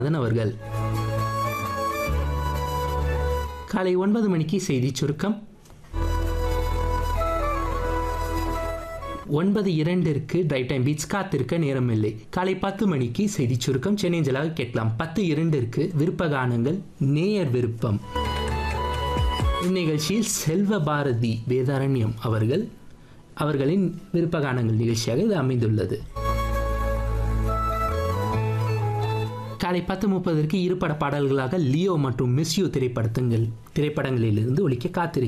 அதன் அவர்கள் காலை ஒன்பது மணிக்கு செய்தி சுருக்கம் ஒன்பது இரண்டிற்கு டிரைவ் டைம் பீட்ஸ் காத்திருக்க நேரமில்லை காலை பத்து மணிக்கு செய்தி சுருக்கம் சென்னைஞ்சலாக கேட்கலாம் பத்து இரண்டிற்கு விருப்ப கானங்கள் நேயர் விருப்பம் இந்நிகழ்ச்சியில் செல்வ பாரதி வேதாரண்யம் அவர்கள் அவர்களின் விருப்ப கானங்கள் நிகழ்ச்சியாக இது அமைந்துள்ளது காலை பத்து முப்பதற்கு இருபட பாடல்களாக லியோ மற்றும் மிஸ்யூ திரைப்படத்தங்கள் திரைப்படங்களிலிருந்து ஒழிக்க காத்திருக்கிறது